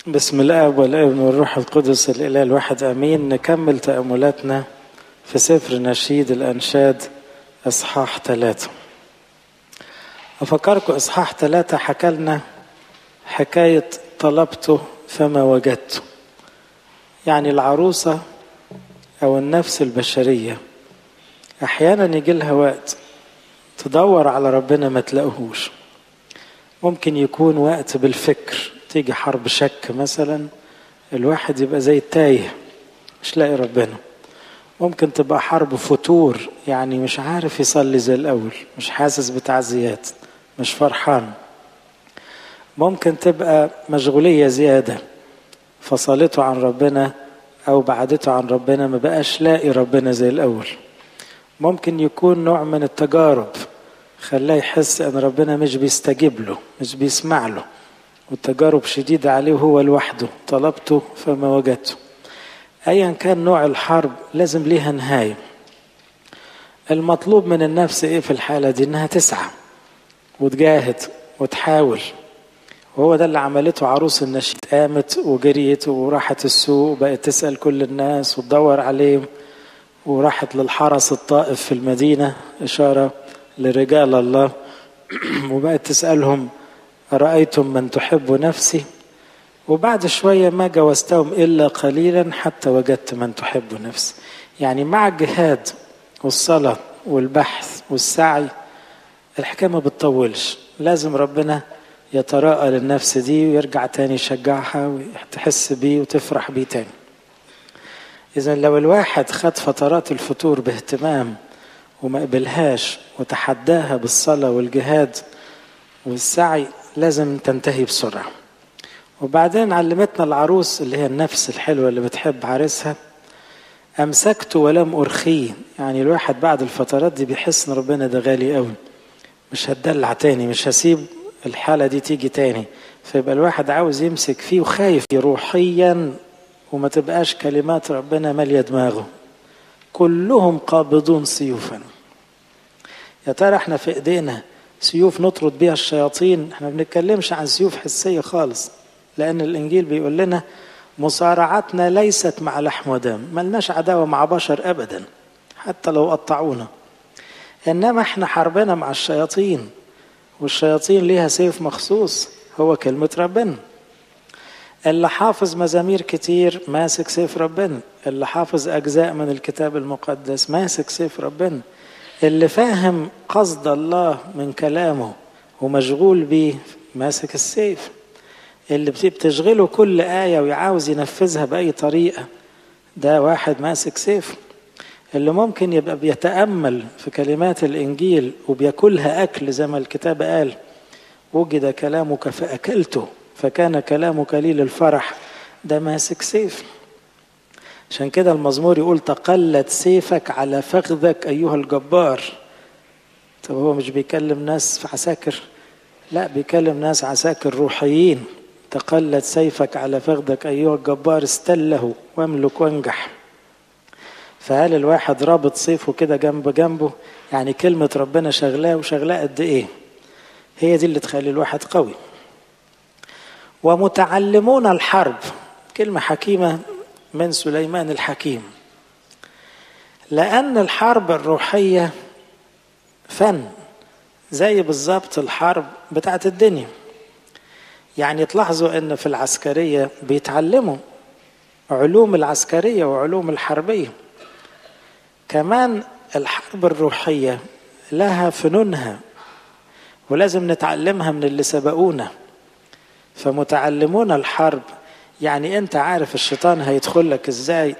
بسم الاب والابن والروح القدس الاله الواحد امين نكمل تاملاتنا في سفر نشيد الانشاد اصحاح ثلاثة افكركم اصحاح ثلاثة حكى لنا حكاية طلبته فما وجدته يعني العروسة او النفس البشرية احيانا يجي لها وقت تدور على ربنا ما تلاقوهوش ممكن يكون وقت بالفكر تيجي حرب شك مثلا الواحد يبقى زي التايه مش لاقي ربنا ممكن تبقى حرب فتور يعني مش عارف يصلي زي الأول مش حاسس بتعزيات مش فرحان ممكن تبقى مشغولية زيادة فصلته عن ربنا أو بعدته عن ربنا ما بقاش لاقي ربنا زي الأول ممكن يكون نوع من التجارب خلاه يحس ان ربنا مش بيستجيب له مش بيسمع له والتجارب شديدة عليه وهو لوحده طلبته فما وجدته ايا كان نوع الحرب لازم ليها نهاية المطلوب من النفس ايه في الحالة دي انها تسعى وتجاهد وتحاول وهو ده اللي عملته عروس النشيد قامت وجريت وراحت السوق وبقت تسأل كل الناس وتدور عليهم وراحت للحرس الطائف في المدينة إشارة لرجال الله وبقت تسألهم أرأيتم من تحب نفسي وبعد شوية ما جوزتهم إلا قليلا حتى وجدت من تحب نفسي يعني مع الجهاد والصلاة والبحث والسعي الحكاية ما بتطولش لازم ربنا يتراءى للنفس دي ويرجع تاني يشجعها وتحس بيه وتفرح بيه تاني إذا لو الواحد خد فترات الفتور باهتمام وما قبلهاش وتحداها بالصلاة والجهاد والسعي لازم تنتهي بسرعة وبعدين علمتنا العروس اللي هي النفس الحلوة اللي بتحب عريسها أمسكت ولم أرخيه يعني الواحد بعد الفترات دي بيحس إن ربنا ده غالي قوي مش هتدلع تاني مش هسيب الحالة دي تيجي تاني فيبقى الواحد عاوز يمسك فيه وخايف روحيا وما تبقاش كلمات ربنا مالية دماغه كلهم قابضون سيوفا يا ترى احنا في ايدينا سيوف نطرد بيها الشياطين احنا ما بنتكلمش عن سيوف حسية خالص لأن الإنجيل بيقول لنا مصارعتنا ليست مع لحم ودم ملناش عداوة مع بشر أبدا حتى لو قطعونا إنما احنا حربنا مع الشياطين والشياطين ليها سيف مخصوص هو كلمة ربنا اللي حافظ مزامير كتير ماسك سيف ربنا اللي حافظ أجزاء من الكتاب المقدس ماسك سيف ربنا اللي فاهم قصد الله من كلامه ومشغول بيه ماسك السيف اللي بتشغله كل آية ويعاوز ينفذها بأي طريقة ده واحد ماسك سيف اللي ممكن يبقى بيتأمل في كلمات الإنجيل وبياكلها أكل زي ما الكتاب قال وجد كلامك فأكلته فكان كلامك لي للفرح ده ماسك سيف عشان كده المزمور يقول تقلت سيفك على فخذك أيها الجبار طب هو مش بيكلم ناس في عساكر لا بيكلم ناس عساكر روحيين تقلت سيفك على فخذك أيها الجبار استله واملك وانجح فهل الواحد رابط سيفه كده جنب جنبه يعني كلمة ربنا شغلاه وشغلاه قد إيه هي دي اللي تخلي الواحد قوي ومتعلمون الحرب كلمة حكيمة من سليمان الحكيم لأن الحرب الروحية فن زي بالظبط الحرب بتاعت الدنيا يعني تلاحظوا ان في العسكرية بيتعلموا علوم العسكرية وعلوم الحربية كمان الحرب الروحية لها فنونها ولازم نتعلمها من اللي سبقونا فمتعلمون الحرب يعني انت عارف الشيطان هيدخل لك ازاي